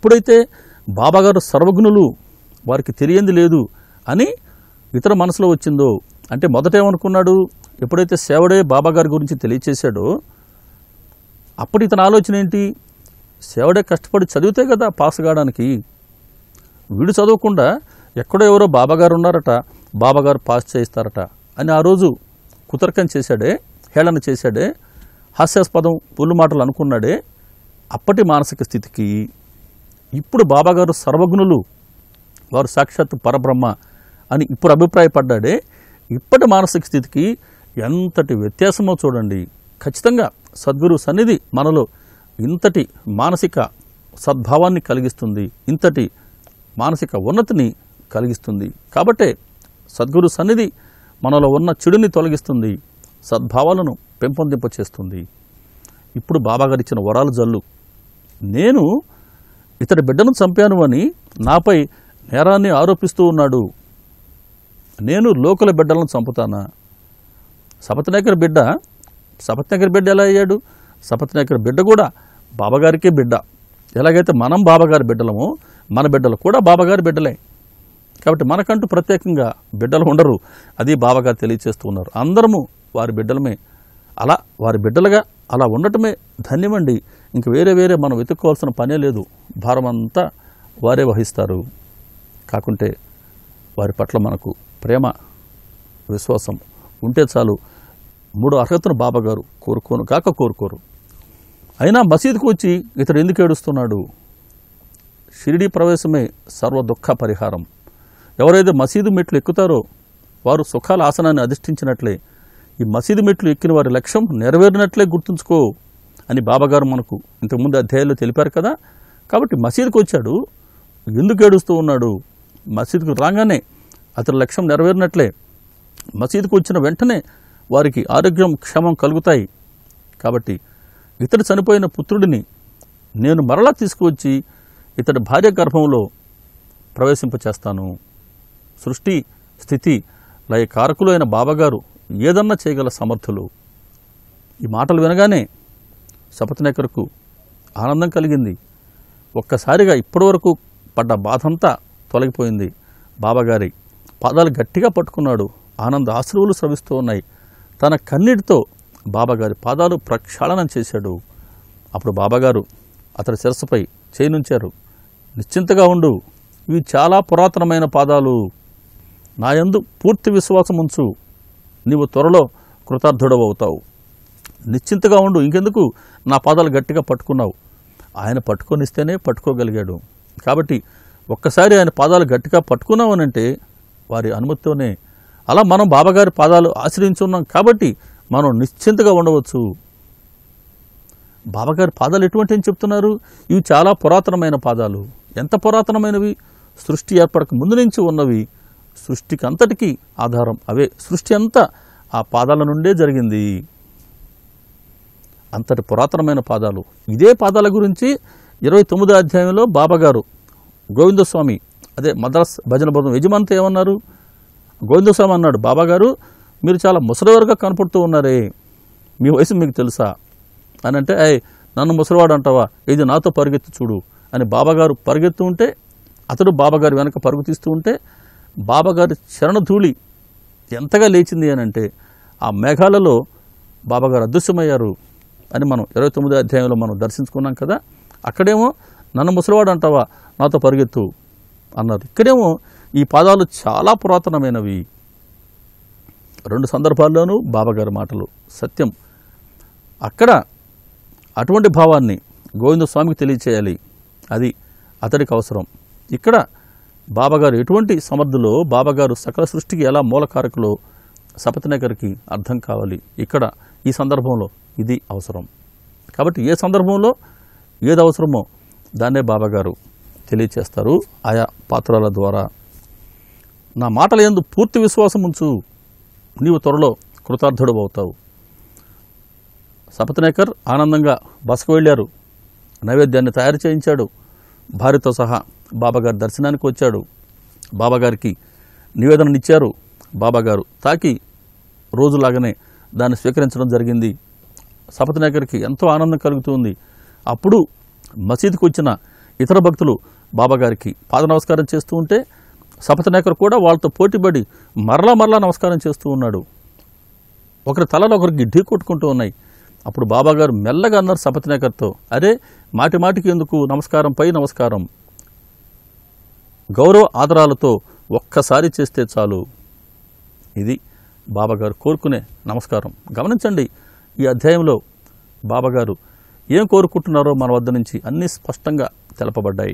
ఎప్పుడైతే బాబాగారు సర్వజ్ఞులు వారికి తెలియంది లేదు అని ఇతర మనసులో వచ్చిందో అంటే మొదట ఏమనుకున్నాడు ఎప్పుడైతే సేవడే బాబాగారి గురించి తెలియచేశాడో అప్పుడు ఇతని ఆలోచన ఏంటి సేవడే కష్టపడి చదివితే కదా పాస్ కావడానికి వీడు చదవకుండా ఎక్కడో ఎవరో బాబాగారు ఉన్నారట బాబాగారు పాస్ చేయిస్తారట అని ఆ రోజు కుతర్కం చేశాడే హేళన చేశాడే హాస్యాస్పదం పుల్లు మాటలు అనుకున్నాడే అప్పటి మానసిక స్థితికి ఇప్పుడు బాబాగారు సర్వజ్ఞులు వారు సాక్షాత్ పరబ్రహ్మ అని ఇప్పుడు అభిప్రాయపడ్డాడే ఇప్పటి మానసిక స్థితికి ఎంతటి వ్యత్యాసమో చూడండి ఖచ్చితంగా సద్గురు సన్నిధి మనలో ఇంతటి మానసిక సద్భావాన్ని కలిగిస్తుంది ఇంతటి మానసిక ఉన్నతిని కలిగిస్తుంది కాబట్టే సద్గురు సన్నిధి మనలో ఉన్న చెడుని తొలగిస్తుంది సద్భావాలను పెంపొందింపచేస్తుంది ఇప్పుడు బాబాగారు ఇచ్చిన వరాలు జల్లు నేను ఇతడి బిడ్డను చంపాను అని నాపై నేరాన్ని ఆరోపిస్తూ ఉన్నాడు నేను లోకల బిడ్డలను చంపుతానా సపత్నాయకర్ బిడ్డ సపత్నాయకర్ బిడ్డ ఎలా అయ్యాడు సపత్నాయకర్ బిడ్డ కూడా బాబాగారికే బిడ్డ ఎలాగైతే మనం బాబాగారి బిడ్డలమో మన బిడ్డలు కూడా బాబాగారి బిడ్డలే కాబట్టి మనకంటూ ప్రత్యేకంగా బిడ్డలు ఉండరు అది బాబాగారు తెలియచేస్తూ ఉన్నారు అందరము వారి బిడ్డలమే అలా వారి బిడ్డలుగా అలా ఉండటమే ధన్యమండి ఇంక వేరే వేరే మనం వెతుక్కోవాల్సిన పనే లేదు భారం అంతా వారే వహిస్తారు కాకుంటే వారి పట్ల మనకు ప్రేమ విశ్వాసం ఉంటే చాలు మూడు అర్హతను బాబాగారు కోరుకోను కాక కోరుకోరు అయినా మసీదుకు వచ్చి ఇతడు ఎందుకు ఏడుస్తున్నాడు షిరిడి ప్రవేశమే సర్వ దుఃఖ పరిహారం ఎవరైతే మసీదు మెట్లు ఎక్కుతారో వారు సుఖాల ఆసనాన్ని అధిష్ఠించినట్లే ఈ మసీదు మెట్లు ఎక్కిన వారి లక్ష్యం నెరవేరినట్లే గుర్తుంచుకో అని బాబాగారు మనకు ఇంతకుముందు అధ్యాయంలో తెలిపారు కదా కాబట్టి మసీదుకు వచ్చాడు ఎందుకు ఏడుస్తూ ఉన్నాడు మసీదుకు రాగానే అతని లక్ష్యం నెరవేరినట్లే మసీదుకు వచ్చిన వెంటనే వారికి ఆరోగ్యం క్షేమం కలుగుతాయి కాబట్టి ఇతడు చనిపోయిన పుత్రుడిని నేను మరలా తీసుకువచ్చి ఇతడి భార్య గర్భంలో ప్రవేశింపచేస్తాను సృష్టి స్థితి లయ కారకులు అయిన బాబాగారు ఏదన్నా చేయగల సమర్థులు ఈ మాటలు వినగానే సపత్నేకర్కు ఆనందం కలిగింది ఒక్కసారిగా ఇప్పటివరకు పడ్డ బాధంతా తొలగిపోయింది బాబాగారి పాదాలు గట్టిగా పట్టుకున్నాడు ఆనంద ఆశ్రువులు స్రవిస్తూ ఉన్నాయి తన కన్నీటితో బాబాగారి పాదాలు ప్రక్షాళనం చేశాడు అప్పుడు బాబాగారు అతడి శిరస్సుపై చేయనుంచారు నిశ్చింతగా ఉండు ఇవి చాలా పురాతనమైన పాదాలు నాయందు పూర్తి విశ్వాసం ఉంచు నీవు త్వరలో కృతార్థుడవవుతావు నిశ్చింతగా ఉండు ఇంకెందుకు నా పాదాలు గట్టిగా పట్టుకున్నావు ఆయన పట్టుకొనిస్తేనే పట్టుకోగలిగాడు కాబట్టి ఒక్కసారి ఆయన పాదాలు గట్టిగా పట్టుకున్నామనంటే వారి అనుమతితోనే అలా మనం బాబాగారి పాదాలు ఆశ్రయించున్నాం కాబట్టి మనం నిశ్చింతగా ఉండవచ్చు బాబాగారి పాదాలు ఎటువంటి అని చెప్తున్నారు ఇవి చాలా పురాతనమైన పాదాలు ఎంత పురాతనమైనవి సృష్టి ఏర్పడక ముందు నుంచి ఉన్నవి సృష్టికి అంతటికీ ఆధారం అవే సృష్టి అంతా ఆ పాదాల నుండే జరిగింది అంతటి పురాతనమైన పాదాలు ఇదే పాదాల గురించి ఇరవై తొమ్మిదో అధ్యాయంలో బాబాగారు గోవిందస్వామి అదే మద్రాస్ భజన బృందం యజమానితో ఏమన్నారు గోవిందస్వామి అన్నాడు బాబాగారు మీరు చాలా ముసలివారుగా కనపడుతూ ఉన్నారే మీ వయసు మీకు తెలుసా అని అంటే అయ్ నన్ను ముసలివాడు అంటావా ఇది నాతో పరిగెత్తి చూడు అని బాబాగారు పరిగెత్తు ఉంటే అతడు బాబాగారి వెనక పరుగు తీస్తూ ఉంటే బాబాగారి చరణధూళి ఎంతగా లేచింది అని అంటే ఆ మేఘాలలో బాబాగారు అదృశ్యమయ్యారు అని మనం ఇరవై తొమ్మిదో అధ్యాయంలో మనం దర్శించుకున్నాం కదా అక్కడేమో నన్ను ముసలివాడు అంటావా నాతో పరిగెత్తు అన్నారు ఇక్కడేమో ఈ పాదాలు చాలా పురాతనమైనవి రెండు సందర్భాల్లోనూ బాబాగారి మాటలు సత్యం అక్కడ అటువంటి భావాన్ని గోవింద స్వామికి తెలియచేయాలి అది అతడికి అవసరం ఇక్కడ బాబాగారు ఎటువంటి సమర్థులో బాబాగారు సకల సృష్టికి ఎలా మూలకారకులో సపతినగర్కి అర్థం కావాలి ఇక్కడ ఈ సందర్భంలో ఇది అవసరం కాబట్టి ఏ సందర్భంలో ఏది అవసరమో దాన్నే బాబాగారు తెలియచేస్తారు ఆయా పాత్రల ద్వారా నా మాటల ఎందు పూర్తి విశ్వాసం ఉంచు నీవు త్వరలో కృతార్థుడు అవుతావు సపతినేకర్ ఆనందంగా బసకు వెళ్ళారు నైవేద్యాన్ని తయారు చేయించాడు భార్యతో సహా బాబాగారి దర్శనానికి వచ్చాడు బాబాగారికి నివేదననిచ్చారు బాబాగారు తాకి రోజులాగానే దాన్ని స్వీకరించడం జరిగింది సపతినేకర్కి ఎంతో ఆనందం కలుగుతుంది అప్పుడు మసీదుకు వచ్చిన ఇతర భక్తులు బాబాగారికి పాద నమస్కారం చేస్తూ ఉంటే సపతనేకర్ కూడా వాళ్ళతో పోటీపడి మరలా మరలా నమస్కారం చేస్తూ ఉన్నాడు ఒకరి తలలో ఒకరికి ఢీ కొట్టుకుంటూ ఉన్నాయి అప్పుడు బాబాగారు మెల్లగా అన్నారు సపతనేకర్తో అరే మాటి మాటికి ఎందుకు నమస్కారం పై నమస్కారం గౌరవ ఆదరాలతో ఒక్కసారి చేస్తే చాలు ఇది బాబాగారు కోరుకునే నమస్కారం గమనించండి ఈ అధ్యాయంలో బాబాగారు ఏం కోరుకుంటున్నారో మన వద్ద నుంచి అన్నీ స్పష్టంగా తెలపబడ్డాయి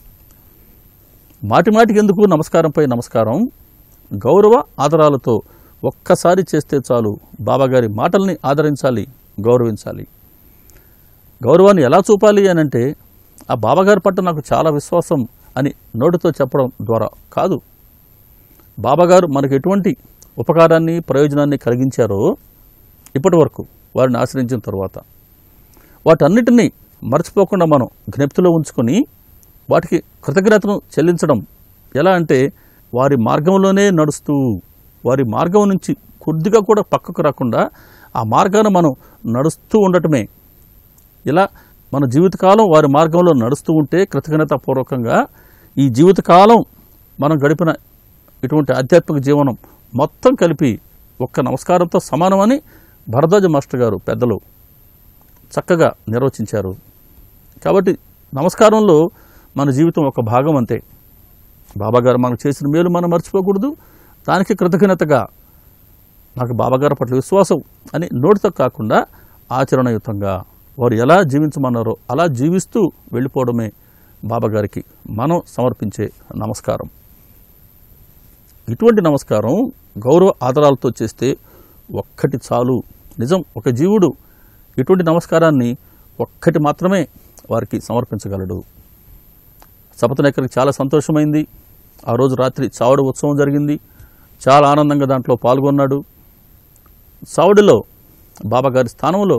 మాటి మాటికి ఎందుకు నమస్కారంపై నమస్కారం గౌరవ ఆదరాలతో ఒక్కసారి చేస్తే చాలు బాబాగారి మాటల్ని ఆదరించాలి గౌరవించాలి గౌరవాన్ని ఎలా చూపాలి అని అంటే ఆ బాబాగారి పట్ల నాకు చాలా విశ్వాసం అని నోటితో చెప్పడం ద్వారా కాదు బాబాగారు మనకు ఎటువంటి ఉపకారాన్ని ప్రయోజనాన్ని కలిగించారో ఇప్పటి వరకు వారిని ఆశ్రయించిన తర్వాత వాటన్నిటినీ మర్చిపోకుండా మనం జ్ఞప్తిలో ఉంచుకొని వాటికి కృతజ్ఞతను చెల్లించడం ఎలా అంటే వారి మార్గంలోనే నడుస్తూ వారి మార్గం నుంచి కొద్దిగా కూడా పక్కకు రాకుండా ఆ మార్గాన్ని మనం నడుస్తూ ఉండటమే ఇలా మన జీవితకాలం వారి మార్గంలో నడుస్తూ ఉంటే కృతజ్ఞతాపూర్వకంగా ఈ జీవితకాలం మనం గడిపిన ఇటువంటి ఆధ్యాత్మిక జీవనం మొత్తం కలిపి ఒక్క నమస్కారంతో సమానమని భరద్వాజ మాస్టర్ గారు పెద్దలు చక్కగా నిర్వచించారు కాబట్టి నమస్కారంలో మన జీవితం ఒక భాగం అంతే బాబాగారు మనకు చేసిన మేలు మనం మర్చిపోకూడదు దానికి కృతజ్ఞతగా నాకు బాబాగారి పట్ల విశ్వాసం అని నోటితో కాకుండా ఆచరణయుతంగా వారు ఎలా జీవించమన్నారో అలా జీవిస్తూ వెళ్ళిపోవడమే బాబాగారికి మనం సమర్పించే నమస్కారం ఇటువంటి నమస్కారం గౌరవ ఆదరాలతో చేస్తే ఒక్కటి చాలు నిజం ఒక జీవుడు ఇటువంటి నమస్కారాన్ని ఒక్కటి మాత్రమే వారికి సమర్పించగలడు సపతనేకరికి చాలా సంతోషమైంది ఆ రోజు రాత్రి చావడి ఉత్సవం జరిగింది చాలా ఆనందంగా దాంట్లో పాల్గొన్నాడు చావడిలో బాబాగారి స్థానంలో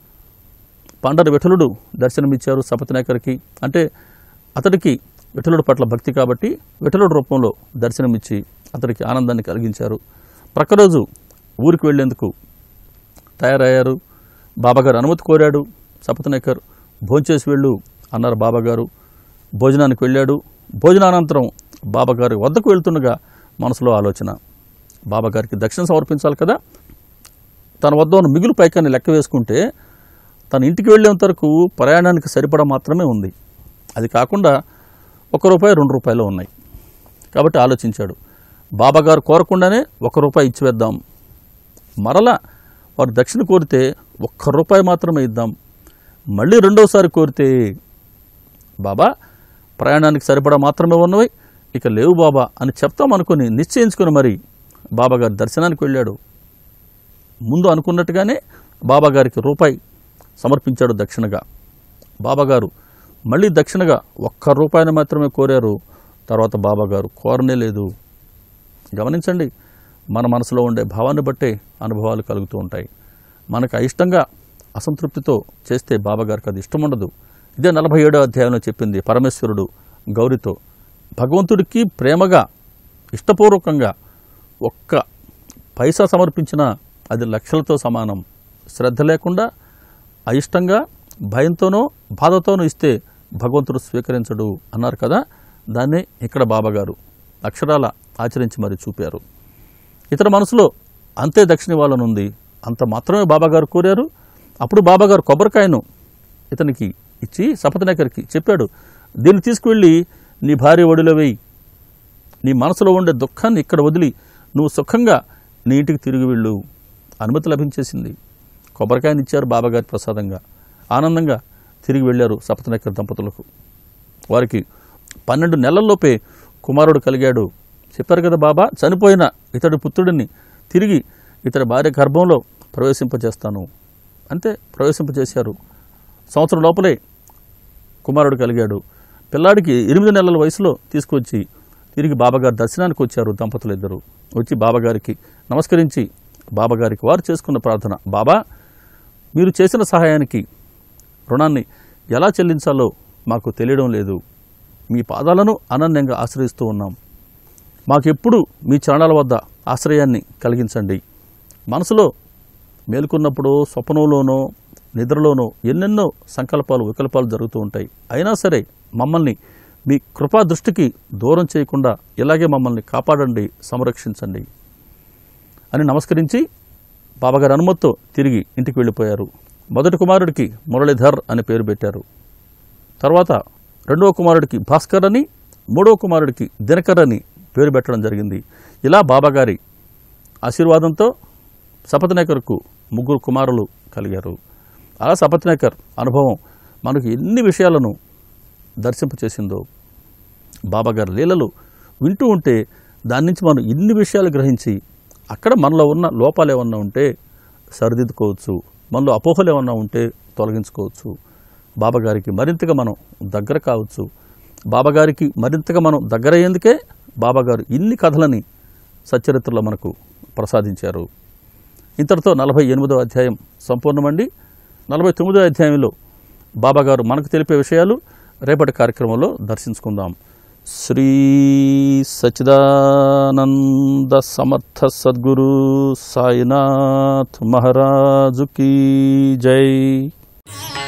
పండర విఠలుడు దర్శనమిచ్చారు సపతనేకరికి అంటే అతడికి విఠలుడు పట్ల భక్తి కాబట్టి విఠలుడు రూపంలో దర్శనమిచ్చి అతడికి ఆనందాన్ని కలిగించారు ప్రక్కరోజు ఊరికి వెళ్లేందుకు తయారయ్యారు బాబాగారు అనుమతి కోరాడు సపతనేకర్ భోంచేసి వెళ్ళు అన్నారు బాబాగారు భోజనానికి వెళ్ళాడు భోజనానంతరం బాబాగారి వద్దకు వెళ్తుండగా మనసులో ఆలోచన బాబాగారికి దక్షిణ సమర్పించాలి కదా తన వద్ద ఉన్న మిగులు పైకాన్ని లెక్క వేసుకుంటే తన ఇంటికి వెళ్ళేంత వరకు ప్రయాణానికి సరిపడా మాత్రమే ఉంది అది కాకుండా ఒక రూపాయి రెండు రూపాయలు ఉన్నాయి కాబట్టి ఆలోచించాడు బాబాగారు కోరకుండానే ఒక రూపాయి ఇచ్చివేద్దాం మరలా వారు దక్షిణ కోరితే ఒక్క రూపాయి మాత్రమే ఇద్దాం మళ్ళీ రెండవసారి కోరితే బాబా ప్రయాణానికి సరిపడా మాత్రమే ఉన్నవి ఇక లేవు బాబా అని చెప్తాం అనుకుని నిశ్చయించుకుని మరి బాబాగారి దర్శనానికి వెళ్ళాడు ముందు అనుకున్నట్టుగానే బాబాగారికి రూపాయి సమర్పించాడు దక్షిణగా బాబాగారు మళ్ళీ దక్షిణగా ఒక్క రూపాయిని మాత్రమే కోరారు తర్వాత బాబాగారు కోరనే లేదు గమనించండి మన మనసులో ఉండే భావాన్ని బట్టే అనుభవాలు కలుగుతూ ఉంటాయి మనకు అయిష్టంగా అసంతృప్తితో చేస్తే బాబాగారికి అది ఇష్టం ఉండదు ఇదే నలభై ఏడో అధ్యాయంలో చెప్పింది పరమేశ్వరుడు గౌరితో భగవంతుడికి ప్రేమగా ఇష్టపూర్వకంగా ఒక్క పైసా సమర్పించినా అది లక్షలతో సమానం శ్రద్ధ లేకుండా అయిష్టంగా భయంతోనో బాధతోనో ఇస్తే భగవంతుడు స్వీకరించడు అన్నారు కదా దాన్నే ఇక్కడ బాబాగారు అక్షరాల ఆచరించి మరి చూపారు ఇతర మనసులో అంతే దక్షిణ ఇవ్వాలనుంది అంత మాత్రమే బాబాగారు కోరారు అప్పుడు బాబాగారు కొబ్బరికాయను ఇతనికి ఇచ్చి సపతనేకరికి చెప్పాడు దీన్ని తీసుకువెళ్ళి నీ భార్య ఒడిలో వేయి నీ మనసులో ఉండే దుఃఖాన్ని ఇక్కడ వదిలి నువ్వు సుఖంగా నీ ఇంటికి తిరిగి వెళ్ళు అనుమతి లభించేసింది కొబ్బరికాయని ఇచ్చారు బాబాగారి ప్రసాదంగా ఆనందంగా తిరిగి వెళ్ళారు సపతనేకర్ దంపతులకు వారికి పన్నెండు నెలల్లోపే కుమారుడు కలిగాడు చెప్పారు కదా బాబా చనిపోయిన ఇతడి పుత్రుడిని తిరిగి ఇతడి భార్య గర్భంలో ప్రవేశింపజేస్తాను అంతే ప్రవేశింపజేశారు సంవత్సరం లోపలే కుమారుడు కలిగాడు పిల్లాడికి ఎనిమిది నెలల వయసులో తీసుకొచ్చి తిరిగి బాబాగారి దర్శనానికి వచ్చారు దంపతులు ఇద్దరు వచ్చి బాబాగారికి నమస్కరించి బాబాగారికి వారు చేసుకున్న ప్రార్థన బాబా మీరు చేసిన సహాయానికి రుణాన్ని ఎలా చెల్లించాలో మాకు తెలియడం లేదు మీ పాదాలను అనన్యంగా ఆశ్రయిస్తూ ఉన్నాం మాకెప్పుడు మీ చరణాల వద్ద ఆశ్రయాన్ని కలిగించండి మనసులో మేలుకున్నప్పుడు స్వప్నంలోనో నిద్రలోనూ ఎన్నెన్నో సంకల్పాలు వికల్పాలు జరుగుతూ ఉంటాయి అయినా సరే మమ్మల్ని మీ కృపా దృష్టికి దూరం చేయకుండా ఇలాగే మమ్మల్ని కాపాడండి సంరక్షించండి అని నమస్కరించి బాబాగారి అనుమతితో తిరిగి ఇంటికి వెళ్ళిపోయారు మొదటి కుమారుడికి మురళీధర్ అని పేరు పెట్టారు తర్వాత రెండవ కుమారుడికి భాస్కర్ అని మూడవ కుమారుడికి దినకర్ అని పేరు పెట్టడం జరిగింది ఇలా బాబాగారి ఆశీర్వాదంతో సపత్నేకర్కు ముగ్గురు కుమారులు కలిగారు ఆ సపత్నేకర్ అనుభవం మనకు ఎన్ని విషయాలను దర్శింపచేసిందో బాబాగారి లీలలు వింటూ ఉంటే దాని నుంచి మనం ఇన్ని విషయాలు గ్రహించి అక్కడ మనలో ఉన్న లోపాలు ఏమన్నా ఉంటే సరిదిద్దుకోవచ్చు మనలో అపోహలు ఏమన్నా ఉంటే తొలగించుకోవచ్చు బాబాగారికి మరింతగా మనం దగ్గర కావచ్చు బాబాగారికి మరింతగా మనం దగ్గర అయ్యేందుకే బాబాగారు ఇన్ని కథలని సచ్చరిత్రలో మనకు ప్రసాదించారు ఇంతటితో నలభై ఎనిమిదవ అధ్యాయం సంపూర్ణమండి నలభై తొమ్మిదవ అధ్యాయంలో బాబాగారు మనకు తెలిపే విషయాలు రేపటి కార్యక్రమంలో దర్శించుకుందాం శ్రీ సచిదానంద సమర్థ సద్గురు సాయినాథ్ మహారాజుకి జై